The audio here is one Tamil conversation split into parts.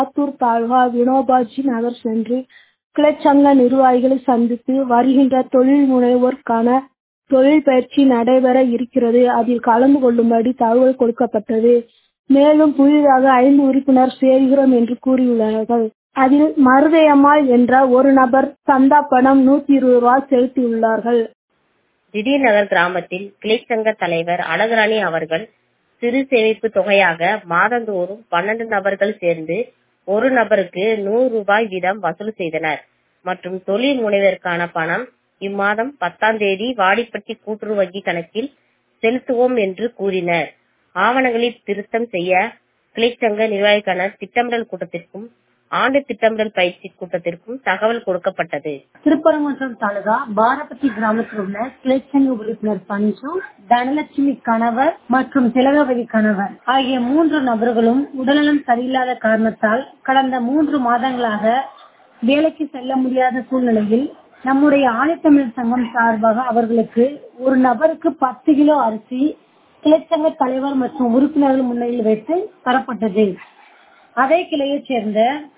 ஆத்தூர் தாலுகா வினோபாஜி நகர் சென்று கிளைச்சங்க நிர்வாகிகளை சந்தித்து வருகின்ற தொழில் முனைவோருக்கான தொழில் பயிற்சி நடைபெற இருக்கிறது அதில் கலந்து கொள்ளும்படி தகவல் கொடுக்கப்பட்டது மேலும் புதிதாக ஐந்து உறுப்பினர் சேர்கிறோம் என்று கூறியுள்ளார்கள் அதில் மருதையம்மாள் என்ற ஒரு நபர் சந்தா பணம் நூத்தி இருபது ரூபாய் செலுத்தியுள்ளார்கள் திடீர் நகர் கிராமத்தில் கிளைச்சங்க தலைவர் அழகுராணி அவர்கள் சிறு சேமிப்பு தொகையாக மாதந்தோறும் பன்னெண்டு நபர்கள் சேர்ந்து ஒரு நபருக்கு நூறு ரூபாய் வீதம் வசூல் செய்தனர் மற்றும் தொழில் முனைவருக்கான பணம் இம்மாதம் பத்தாம் தேதி வாடிப்பட்டி கூட்டுறவு வங்கி கணக்கில் செலுத்துவோம் என்று கூறினர் ஆவணங்களில் திருத்தம் செய்ய கிளைச்சங்க நிர்வாகிக்கான திட்டமிடல் கூட்டத்திற்கும் ஆண்டு திட்டமிடல் பயிற்சி கூட்டத்திற்கும் தகவல் கொடுக்கப்பட்டது திருப்பரங்குன்றம் தாலுகா பாரபத்தி கிராமத்தில் உள்ள கிளைச்சங்க உறுப்பினர் பஞ்சு தனலட்சுமி கணவர் மற்றும் திலகவதி கணவர் ஆகிய மூன்று நபர்களும் உடல்நலம் சரியில்லாத காரணத்தால் கடந்த மூன்று மாதங்களாக வேலைக்கு செல்ல முடியாத சூழ்நிலையில் நம்முடைய ஆணைத்தமிழ் சங்கம் சார்பாக அவர்களுக்கு ஒரு நபருக்கு பத்து கிலோ அரிசி கிளைச்சங்க தலைவர் மற்றும் உறுப்பினர்கள் முன்னிலையில் வைத்து தரப்பட்டது அதே கிளையைச் சேர்ந்த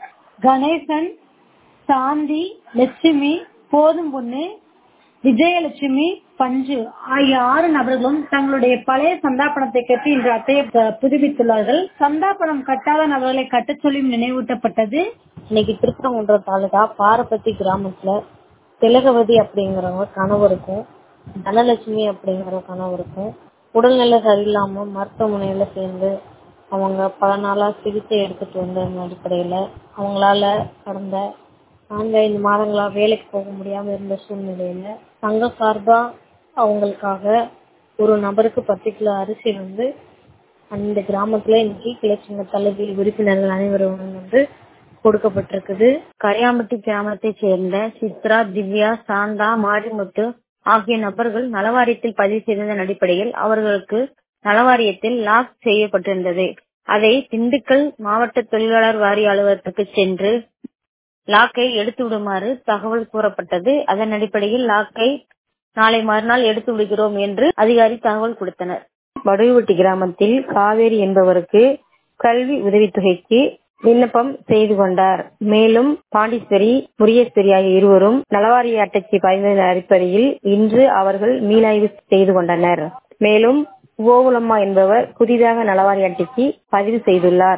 கணேசன் சாந்தி லட்சுமி போதும் பொண்ணு விஜயலட்சுமி பஞ்சு ஆகிய ஆறு நபர்களும் தங்களுடைய பழைய சந்தா பணத்தை கட்டி இன்று அட்டையை புதுப்பித்துள்ளார்கள் சந்தா பணம் கட்டாத நபர்களை கட்டச் சொல்லியும் நினைவூட்டப்பட்டது இன்னைக்கு திருப்பரங்குன்றம் தாலுகா பாரபத்தி கிராமத்துல திலகவதி அப்படிங்கிறவங்க கணவருக்கும் தனலட்சுமி அப்படிங்கிற கணவருக்கும் உடல்நிலை சரியில்லாம மருத்துவமனையில சேர்ந்து அவங்க பல நாளா சிகிச்சை எடுத்துட்டு வந்த அடிப்படையில அவங்களால கடந்த நான்கு ஐந்து மாதங்களா வேலைக்கு போக முடியாம இருந்த சூழ்நிலையில சங்க சார்பா அவங்களுக்காக ஒரு நபருக்கு பத்து கிலோ அரிசி வந்து அந்த கிராமத்துல இன்னைக்கு கிளைச்சங்க தலைவி உறுப்பினர்கள் அனைவரும் வந்து கொடுக்கப்பட்டிருக்குது கரியாம்பட்டி கிராமத்தை சேர்ந்த சித்ரா திவ்யா சாந்தா மாரிமுத்து ஆகிய நபர்கள் நலவாரியத்தில் பதிவு செய்ததன் அடிப்படையில் அவர்களுக்கு நலவாரியத்தில் லாக் செய்யப்பட்டிருந்தது அதை திண்டுக்கல் மாவட்ட தொழிலாளர் வாரிய அலுவலகத்துக்கு சென்று லாக்கை எடுத்து விடுமாறு தகவல் கூறப்பட்டது அதன் அடிப்படையில் லாக்கை நாளை மறுநாள் எடுத்து விடுகிறோம் என்று அதிகாரி தகவல் கொடுத்தனர் வடுகுவட்டி கிராமத்தில் காவேரி என்பவருக்கு கல்வி உதவித்தொகைக்கு விண்ணப்பம் செய்து கொண்டார் மேலும் பாண்டீஸ்வரி முரியேஸ்வரி ஆகிய இருவரும் நலவாரிய அட்டைக்கு பதிந்ததன் அடிப்படையில் இன்று அவர்கள் மீளாய்வு செய்து கொண்டனர் மேலும் கோகுலம்மா என்பவர் புதிதாக நலவாரி அட்டைக்கு பதிவு செய்துள்ளார்